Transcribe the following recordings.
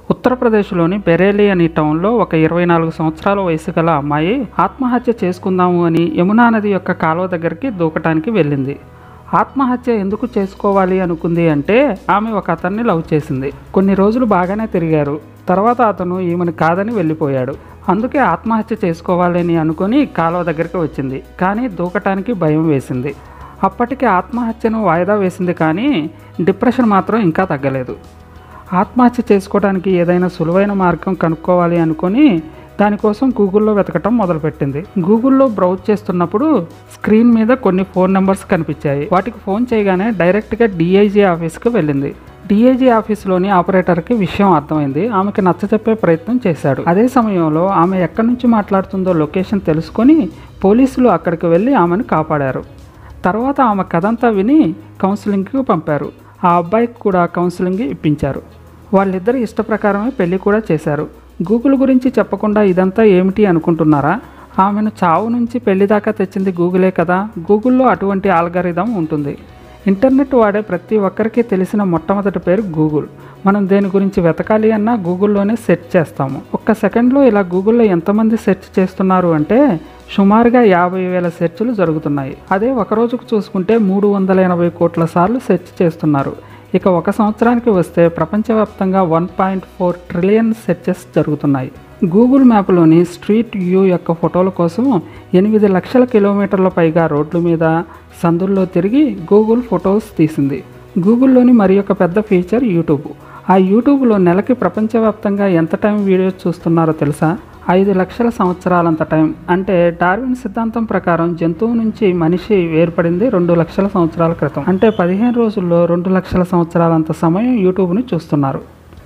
ఉత్తరప్రదేశ్లోని బెరేలీ అనే టౌన్లో ఒక ఇరవై నాలుగు సంవత్సరాల వయసు గల అమ్మాయి ఆత్మహత్య చేసుకుందాము అని యమునా నది యొక్క కాలువ దగ్గరికి దూకటానికి వెళ్ళింది ఆత్మహత్య ఎందుకు చేసుకోవాలి అనుకుంది అంటే ఆమె ఒక అతన్ని లవ్ చేసింది కొన్ని రోజులు బాగానే తిరిగారు తర్వాత అతను ఈమెను కాదని వెళ్ళిపోయాడు అందుకే ఆత్మహత్య చేసుకోవాలని అనుకొని కాలువ దగ్గరికి వచ్చింది కానీ దూకటానికి భయం వేసింది అప్పటికి ఆత్మహత్యను వాయిదా వేసింది కానీ డిప్రెషన్ మాత్రం ఇంకా తగ్గలేదు ఆత్మహత్య చేసుకోవడానికి ఏదైనా సులువైన మార్గం కనుక్కోవాలి అనుకొని దానికోసం గూగుల్లో వెతకటం మొదలుపెట్టింది గూగుల్లో బ్రౌజ్ చేస్తున్నప్పుడు స్క్రీన్ మీద కొన్ని ఫోన్ నెంబర్స్ కనిపించాయి వాటికి ఫోన్ చేయగానే డైరెక్ట్గా డిఐజీ ఆఫీస్కి వెళ్ళింది డిఐజీ ఆఫీస్లోని ఆపరేటర్కి విషయం అర్థమైంది ఆమెకి నచ్చచెప్పే ప్రయత్నం చేశాడు అదే సమయంలో ఆమె ఎక్కడి నుంచి మాట్లాడుతుందో లొకేషన్ తెలుసుకొని పోలీసులు అక్కడికి వెళ్ళి ఆమెను కాపాడారు తర్వాత ఆమె కథంతా విని కౌన్సిలింగ్కి పంపారు ఆ అబ్బాయికి కూడా కౌన్సిలింగ్ ఇప్పించారు వాళ్ళిద్దరు ఇష్ట ప్రకారమే పెళ్లి కూడా చేశారు గూగుల్ గురించి చెప్పకుండా ఇదంతా ఏమిటి అనుకుంటున్నారా ఆమెను చావు నుంచి పెళ్లి దాకా తెచ్చింది గూగులే కదా గూగుల్లో అటువంటి ఆల్గరిథం ఉంటుంది ఇంటర్నెట్ వాడే ప్రతి ఒక్కరికి తెలిసిన మొట్టమొదటి పేరు గూగుల్ మనం దేని గురించి వెతకాలి అన్నా గూగుల్లోనే సెర్చ్ చేస్తాము ఒక్క సెకండ్లో ఇలా గూగుల్లో ఎంతమంది సెర్చ్ చేస్తున్నారు అంటే సుమారుగా యాభై వేల సెర్చ్లు జరుగుతున్నాయి అదే ఒక రోజుకు చూసుకుంటే మూడు వందల ఎనభై కోట్ల సార్లు సెర్చ్ చేస్తున్నారు ఇక ఒక సంవత్సరానికి వస్తే ప్రపంచవ్యాప్తంగా one point four trillion searches జరుగుతున్నాయి గూగుల్ మ్యాప్లోని స్ట్రీట్ వ్యూ యొక్క ఫోటోల కోసం ఎనిమిది లక్షల కిలోమీటర్ల పైగా రోడ్ల మీద సందుల్లో తిరిగి గూగుల్ ఫొటోస్ తీసింది గూగుల్లోని మరి ఒక పెద్ద ఫీచర్ యూట్యూబ్ ఆ యూట్యూబ్లో నెలకి ప్రపంచవ్యాప్తంగా ఎంత టైం వీడియోస్ చూస్తున్నారో తెలుసా ఐదు లక్షల సంవత్సరాలంత టైం అంటే డార్విన్ సిద్ధాంతం ప్రకారం జంతువు నుంచి మనిషి వేర్పడింది రెండు లక్షల సంవత్సరాల క్రితం అంటే పదిహేను రోజుల్లో రెండు లక్షల సంవత్సరాలంత సమయం యూట్యూబ్ని చూస్తున్నారు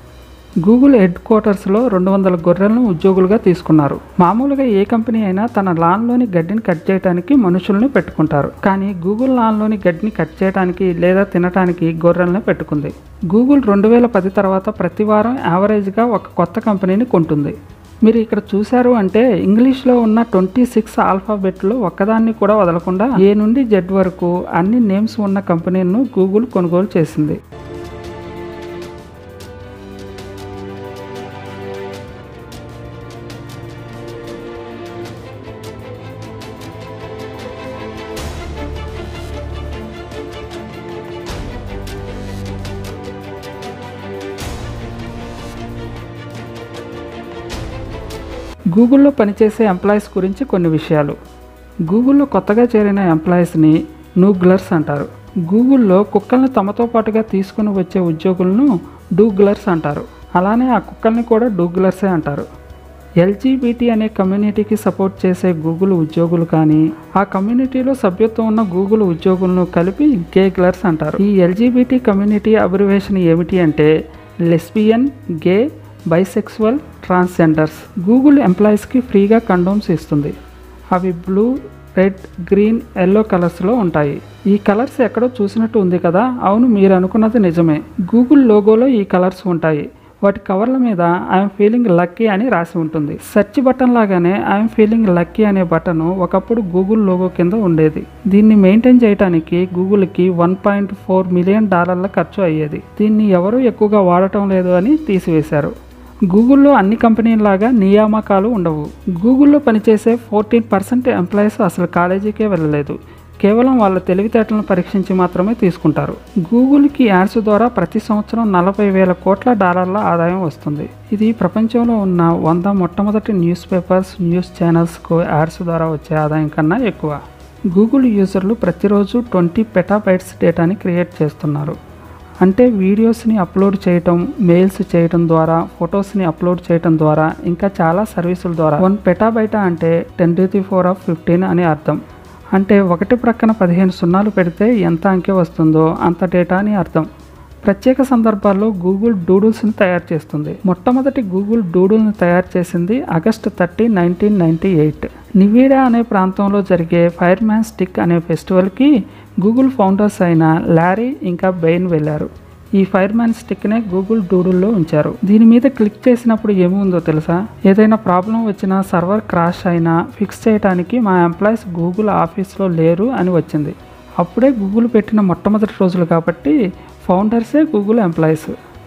గూగుల్ హెడ్ క్వార్టర్స్లో రెండు వందల గొర్రెలను ఉద్యోగులుగా తీసుకున్నారు మామూలుగా ఏ కంపెనీ అయినా తన లాన్లోని గడ్డిని కట్ చేయడానికి మనుషుల్ని పెట్టుకుంటారు కానీ గూగుల్ లాన్లోని గడ్డిని కట్ చేయడానికి లేదా తినడానికి గొర్రెల్ని పెట్టుకుంది గూగుల్ రెండు వేల పది తర్వాత ప్రతి వారం యావరేజ్గా ఒక కొత్త కంపెనీని కొంటుంది మీరు ఇక్కడ చూశారు అంటే ఇంగ్లీష్లో ఉన్న ట్వంటీ సిక్స్ ఆల్ఫాబెట్లో ఒక్కదాన్ని కూడా వదలకుండా ఏ నుండి జెడ్ వరకు అన్ని నేమ్స్ ఉన్న కంపెనీలను గూగుల్ కొనుగోలు చేసింది గూగుల్లో పనిచేసే ఎంప్లాయీస్ గురించి కొన్ని విషయాలు గూగుల్లో కొత్తగా చేరిన ఎంప్లాయీస్ని నూగ్లర్స్ అంటారు గూగుల్లో కుక్కల్ని తమతో పాటుగా తీసుకుని వచ్చే ఉద్యోగులను డూగ్లర్స్ అంటారు అలానే ఆ కుక్కల్ని కూడా డూగ్లర్సే అంటారు ఎల్జీబీటీ అనే కమ్యూనిటీకి సపోర్ట్ చేసే గూగుల్ ఉద్యోగులు కానీ ఆ కమ్యూనిటీలో సభ్యత్వం ఉన్న గూగుల్ ఉద్యోగులను కలిపి గేగ్లర్స్ అంటారు ఈ ఎల్జీబీటీ కమ్యూనిటీ అబ్రివేషన్ ఏమిటి అంటే lesbian gay bisexual transgenders Google ఎంప్లాయీస్కి ఫ్రీగా కండోమ్స్ ఇస్తుంది అవి బ్లూ రెడ్ గ్రీన్ ఎల్లో కలర్స్లో ఉంటాయి ఈ కలర్స్ ఎక్కడో చూసినట్టు ఉంది కదా అవును మీరు అనుకున్నది నిజమే గూగుల్ లోగోలో ఈ కలర్స్ ఉంటాయి వాటి కవర్ల మీద ఐఎమ్ ఫీలింగ్ లక్కీ అని రాసి ఉంటుంది సెర్చ్ బటన్ లాగానే ఐఎమ్ ఫీలింగ్ లక్కీ అనే బటన్ ఒకప్పుడు గూగుల్ లోగో కింద ఉండేది దీన్ని మెయింటైన్ చేయడానికి గూగుల్కి వన్ పాయింట్ ఫోర్ మిలియన్ డాలర్ల ఖర్చు అయ్యేది దీన్ని ఎవరూ ఎక్కువగా వాడటం లేదు అని తీసివేశారు గూగుల్లో అన్ని కంపెనీలాగా నియామకాలు ఉండవు గూగుల్లో పనిచేసే ఫోర్టీన్ పర్సెంట్ ఎంప్లాయీస్ అసలు కాలేజీకే వెళ్ళలేదు కేవలం వాళ్ళ తెలివితేటలను పరీక్షించి మాత్రమే తీసుకుంటారు గూగుల్కి యాడ్స్ ద్వారా ప్రతి సంవత్సరం నలభై వేల కోట్ల డాలర్ల ఆదాయం వస్తుంది ఇది ప్రపంచంలో ఉన్న వంద మొట్టమొదటి న్యూస్ పేపర్స్ న్యూస్ ఛానల్స్కు యాడ్స్ ద్వారా వచ్చే ఆదాయం కన్నా ఎక్కువ గూగుల్ యూజర్లు ప్రతిరోజు ట్వంటీ పెటాబైట్స్ డేటాని క్రియేట్ చేస్తున్నారు అంటే వీడియోస్ని అప్లోడ్ చేయటం మెయిల్స్ చేయటం ద్వారా ఫొటోస్ని అప్లోడ్ చేయటం ద్వారా ఇంకా చాలా సర్వీసుల ద్వారా వన్ పెటాబైటా అంటే ten to the four of fifteen అని అర్థం అంటే ఒకటి ప్రక్కన పదిహేను సున్నాలు పెడితే ఎంత అంకె వస్తుందో అంత డేటా అని అర్థం ప్రత్యేక సందర్భాల్లో గూగుల్ డూడుల్స్ని తయారు చేస్తుంది మొట్టమొదటి గూగుల్ డూడుల్ని తయారు చేసింది August thirty nineteen ninety eight Nevada అనే ప్రాంతంలో జరిగే ఫైర్ మ్యాన్ స్టిక్ అనే ఫెస్టివల్కి గూగుల్ ఫౌండర్స్ అయిన లారీ ఇంకా బెయిన్ వెళ్ళారు ఈ ఫైర్ మ్యాన్ స్టిక్నే గూగుల్ డూడుల్లో ఉంచారు దీని మీద క్లిక్ చేసినప్పుడు ఏముందో తెలుసా ఏదైనా ప్రాబ్లం వచ్చినా సర్వర్ క్రాష్ అయినా ఫిక్స్ చేయడానికి మా ఎంప్లాయీస్ గూగుల్ ఆఫీస్లో లేరు అని వచ్చింది అప్పుడే గూగుల్ పెట్టిన మొట్టమొదటి రోజులు కాబట్టి ఫౌండర్సే గూగుల్ ఎంప్లాయీస్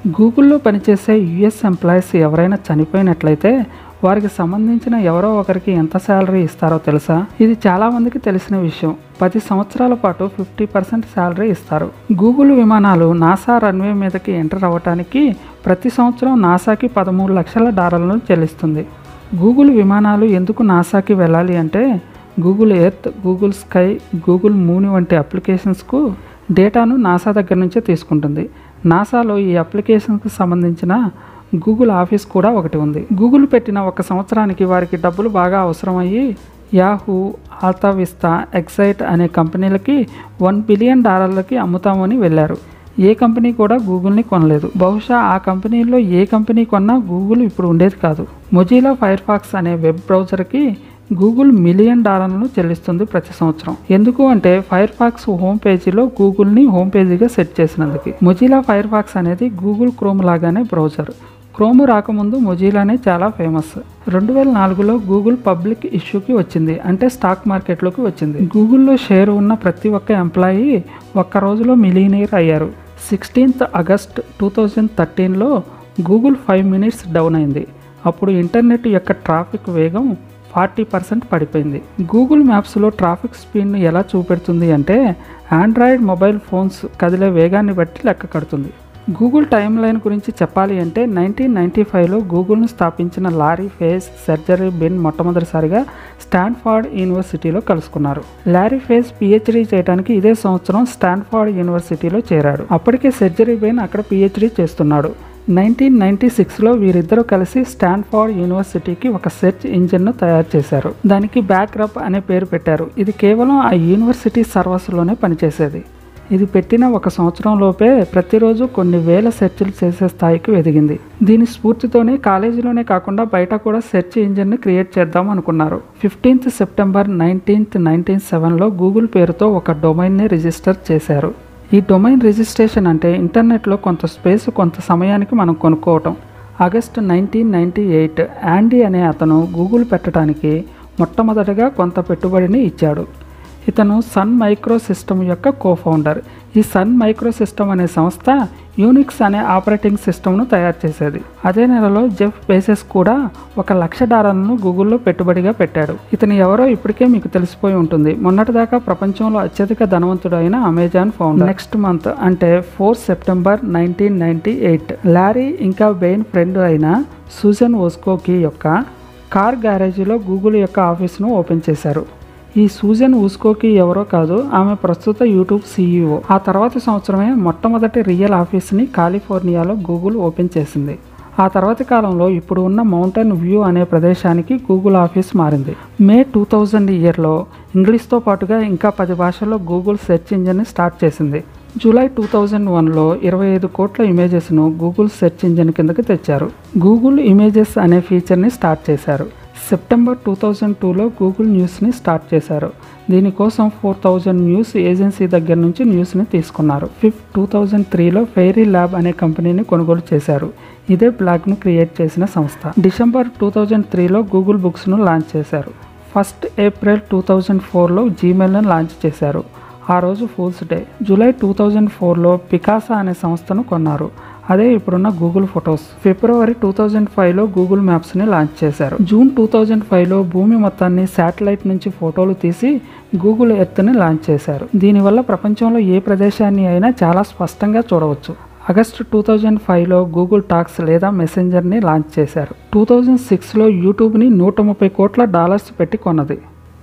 గూగుల్లో పనిచేసే యుఎస్ ఎంప్లాయీస్ ఎవరైనా చనిపోయినట్లయితే వారికి సంబంధించిన ఎవరో ఒకరికి ఎంత శాలరీ ఇస్తారో తెలుసా ఇది చాలా మందికి తెలిసిన విషయం పది సంవత్సరాల పాటు ఫిఫ్టీ పర్సెంట్ శాలరీ ఇస్తారు గూగుల్ విమానాలు నాసా రన్వే మీదకి ఎంటర్ అవ్వటానికి ప్రతి సంవత్సరం నాసాకి పదమూడు లక్షల డాలర్లను చెల్లిస్తుంది గూగుల్ విమానాలు ఎందుకు నాసాకి వెళ్ళాలి అంటే Google earth Google sky Google moon వంటి అప్లికేషన్స్కు డేటాను నాసా దగ్గర నుంచే తీసుకుంటుంది నాసాలో ఈ అప్లికేషన్కి సంబంధించిన గూగుల్ ఆఫీస్ కూడా ఒకటి ఉంది గూగుల్ పెట్టిన ఒక సంవత్సరానికి వారికి డబ్బులు బాగా అవసరమయ్యి యాహూ ఆల్తావిస్తా ఎక్సైట్ అనే కంపెనీలకి వన్ బిలియన్ డాలర్లకి అమ్ముతామని వెళ్ళారు ఏ కంపెనీ కూడా గూగుల్ని కొనలేదు బహుశా ఆ కంపెనీల్లో ఏ కంపెనీ కొన్నా గూగుల్ ఇప్పుడు ఉండేది కాదు మొజీలా ఫైర్ ఫాక్స్ అనే వెబ్ బ్రౌజర్కి గూగుల్ మిలియన్ డాలర్లను చెల్లిస్తుంది ప్రతి సంవత్సరం ఎందుకు అంటే ఫైర్ ఫాక్స్ హోమ్ పేజీలో గూగుల్ని హోమ్ పేజీగా సెట్ చేసినందుకు మొజిలా ఫైర్ ఫాక్స్ అనేది గూగుల్ క్రోమ్ లాగానే బ్రౌజర్ క్రోమ్ రాకముందు మొజిలానే చాలా ఫేమస్ రెండు వేల నాలుగులో గూగుల్ పబ్లిక్ ఇష్యూకి వచ్చింది అంటే స్టాక్ మార్కెట్లోకి వచ్చింది గూగుల్లో షేర్ ఉన్న ప్రతి ఒక్క ఎంప్లాయీ ఒక్క రోజులో మిలీనియర్ అయ్యారు సిక్స్టీన్త్ ఆగస్ట్ టూ థౌజండ్ థర్టీన్లో గూగుల్ ఫైవ్ మినిట్స్ డౌన్ అయింది అప్పుడు ఇంటర్నెట్ యొక్క ట్రాఫిక్ వేగం ఫార్టీ పర్సెంట్ పడిపోయింది గూగుల్ మ్యాప్స్లో ట్రాఫిక్ స్పీడ్ని ఎలా చూపెడుతుంది అంటే ఆండ్రాయిడ్ మొబైల్ ఫోన్స్ కదిలే వేగాన్ని బట్టి లెక్క కడుతుంది గూగుల్ టైం లైన్ గురించి చెప్పాలి అంటే నైన్టీన్ నైంటీ ఫైవ్లో గూగుల్ను స్థాపించిన లారీ ఫేస్ సర్జరీ బెన్ మొట్టమొదటిసారిగా స్టాన్ఫర్డ్ యూనివర్సిటీలో కలుసుకున్నారు లారీ ఫేస్ పిహెచ్డీ చేయడానికి ఇదే సంవత్సరం స్టాన్ఫర్డ్ యూనివర్సిటీలో చేరాడు అప్పటికే సర్జరీ బెన్ అక్కడ పిహెచ్డీ చేస్తున్నాడు నైన్టీన్ నైన్టీ సిక్స్లో వీరిద్దరూ కలిసి స్టాన్ఫర్డ్ యూనివర్సిటీకి ఒక సెర్చ్ ఇంజిన్ను తయారు చేశారు దానికి బ్యాక్రప్ అనే పేరు పెట్టారు ఇది కేవలం ఆ యూనివర్సిటీ సర్వస్లోనే పనిచేసేది ఇది పెట్టిన ఒక సంవత్సరం లోపే ప్రతిరోజు కొన్ని వేల సెర్చ్లు చేసే స్థాయికి ఎదిగింది దీని స్ఫూర్తితోనే కాలేజీలోనే కాకుండా బయట కూడా సెర్చ్ ఇంజిన్ని క్రియేట్ చేద్దాం అనుకున్నారు ఫిఫ్టీన్త్ సెప్టెంబర్ నైన్టీన్త్ నైన్టీన్ సెవెన్లో గూగుల్ పేరుతో ఒక డొమైన్ని రిజిస్టర్ చేశారు ఈ డొమైన్ రిజిస్ట్రేషన్ అంటే ఇంటర్నెట్లో కొంత స్పేస్ కొంత సమయానికి మనం కొనుక్కోవటం August nineteen ninety eight Andy అనే అతను గూగుల్ పెట్టడానికి మొట్టమొదటగా కొంత పెట్టుబడిని ఇచ్చాడు ఇతను సన్ మైక్రో సిస్టమ్ యొక్క కో ఫౌండర్ ఈ సన్ మైక్రో సిస్టమ్ అనే సంస్థ యూనిక్స్ అనే ఆపరేటింగ్ సిస్టమ్ను తయారు చేసేది అదే నెలలో జెఫ్ బేసెస్ కూడా ఒక లక్ష డాలర్లను గూగుల్లో పెట్టుబడిగా పెట్టాడు ఇతను ఎవరో ఇప్పటికే మీకు తెలిసిపోయి ఉంటుంది మొన్నటిదాకా ప్రపంచంలో అత్యధిక ధనవంతుడు అయిన అమెజాన్ ఫౌండర్ నెక్స్ట్ మంత్ అంటే four September nineteen ninety eight Larry ఇంకా బెయిన్ ఫ్రెండ్ అయిన సూజన్ ఓస్కోకి యొక్క కార్ గ్యారేజీలో గూగుల్ యొక్క ఆఫీస్ను ఓపెన్ చేశారు ఈ సూజన్ ఊస్కోకి ఎవరో కాదు ఆమె ప్రస్తుత యూట్యూబ్ సీఈఓ ఆ తర్వాత సంవత్సరమే మొట్టమొదటి రియల్ ఆఫీస్ని కాలిఫోర్నియాలో గూగుల్ ఓపెన్ చేసింది ఆ తర్వాతి కాలంలో ఇప్పుడు ఉన్న మౌంటైన్ వ్యూ అనే ప్రదేశానికి గూగుల్ ఆఫీస్ మారింది మే టూ థౌజండ్ ఇయర్లో ఇంగ్లీష్తో పాటుగా ఇంకా పది భాషల్లో గూగుల్ సెర్చ్ ఇంజిన్ని స్టార్ట్ చేసింది జూలై టూ థౌజండ్ వన్లో ఇరవై ఐదు కోట్ల ఇమేజెస్ను గూగుల్ సెర్చ్ ఇంజిన్ కిందకి తెచ్చారు గూగుల్ ఇమేజెస్ అనే ఫీచర్ని స్టార్ట్ చేశారు సెప్టెంబర్ టూ థౌజండ్ టూలో గూగుల్ న్యూస్ని స్టార్ట్ చేశారు దీనికోసం ఫోర్ థౌజండ్ న్యూస్ ఏజెన్సీ దగ్గర నుంచి న్యూస్ని తీసుకున్నారు ఫిఫ్త్ టూ థౌజండ్ త్రీలో ఫెయిరీ ల్యాబ్ అనే కంపెనీని కొనుగోలు చేశారు ఇదే బ్లాగ్ను క్రియేట్ చేసిన సంస్థ డిసెంబర్ టూ థౌజండ్ త్రీలో గూగుల్ బుక్స్ను లాంచ్ చేశారు ఫస్ట్ ఏప్రిల్ టూ థౌజండ్ ఫోర్లో జీమెయిల్ను లాంచ్ చేశారు ఆ రోజు fools day July two thousand ఫోర్లో పికాసా అనే సంస్థను కొన్నారు అదే ఇప్పుడున్న Google photos February two thousand ఫైవ్లో గూగుల్ మ్యాప్స్ని లాంచ్ చేశారు జూన్ టూ థౌజండ్ ఫైవ్లో భూమి మొత్తాన్ని శాటిలైట్ నుంచి ఫోటోలు తీసి గూగుల్ ఎర్త్ని లాంచ్ చేశారు దీనివల్ల ప్రపంచంలో ఏ ప్రదేశాన్ని అయినా చాలా స్పష్టంగా చూడవచ్చు ఆగస్టు టూ థౌజండ్ ఫైవ్లో గూగుల్ టాక్స్ లేదా మెసెంజర్ని లాంచ్ చేశారు టూ థౌజండ్ సిక్స్లో యూట్యూబ్ని నూట ముప్పై కోట్ల డాలర్స్ పెట్టి కొన్నది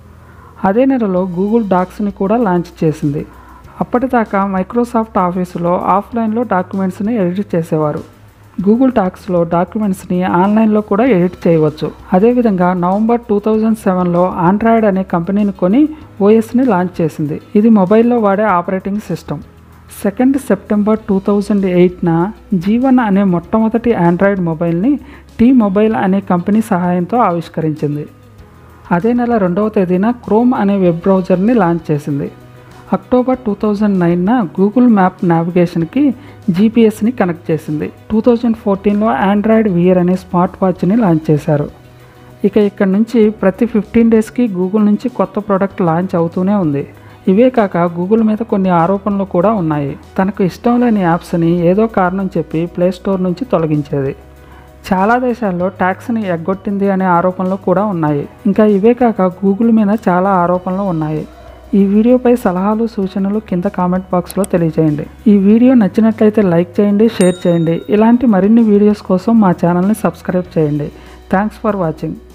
అదే నెలలో గూగుల్ డాక్స్ని కూడా లాంచ్ చేసింది అప్పటిదాకా మైక్రోసాఫ్ట్ ఆఫీసులో ఆఫ్లైన్లో డాక్యుమెంట్స్ని ఎడిట్ చేసేవారు గూగుల్ డాక్స్లో డాక్యుమెంట్స్ని ఆన్లైన్లో కూడా ఎడిట్ చేయవచ్చు అదేవిధంగా నవంబర్ టూ థౌజండ్ సెవెన్లో ఆండ్రాయిడ్ అనే కంపెనీని కొని ఓఎస్ని లాంచ్ చేసింది ఇది మొబైల్లో వాడే operating system second September two thousand ఎయిట్న జీవన్ అనే మొట్టమొదటి ఆండ్రాయిడ్ మొబైల్ని టీ మొబైల్ అనే కంపెనీ సహాయంతో ఆవిష్కరించింది అదే నెల రెండవ తేదీన క్రోమ్ అనే వెబ్ బ్రౌజర్ని లాంచ్ చేసింది అక్టోబర్ టూ థౌజండ్ నైన్న గూగుల్ మ్యాప్ నావిగేషన్కి జీపీఎస్ని కనెక్ట్ చేసింది టూ థౌజండ్ ఫోర్టీన్లో ఆండ్రాయిడ్ వియర్ అనే స్మార్ట్ వాచ్ని లాంచ్ చేశారు ఇక ఇక్కడ నుంచి ప్రతి ఫిఫ్టీన్ డేస్కి గూగుల్ నుంచి కొత్త ప్రోడక్ట్ లాంచ్ అవుతూనే ఉంది ఇవే కాక గూగుల్ మీద కొన్ని ఆరోపణలు కూడా ఉన్నాయి తనకు ఇష్టం లేని యాప్స్ని ఏదో కారణం చెప్పి ప్లే స్టోర్ నుంచి తొలగించేది చాలా దేశాల్లో ట్యాక్స్ని ఎగ్గొట్టింది అనే ఆరోపణలు కూడా ఉన్నాయి ఇంకా ఇవే కాక గూగుల్ మీద చాలా ఆరోపణలు ఉన్నాయి ఈ వీడియోపై సలహాలు సూచనలు కింద కామెంట్ బాక్స్లో తెలియజేయండి ఈ వీడియో నచ్చినట్లయితే లైక్ చేయండి షేర్ చేయండి ఇలాంటి మరిన్ని వీడియోస్ కోసం మా ఛానల్ని సబ్స్క్రైబ్ చేయండి థ్యాంక్స్ ఫర్ వాచింగ్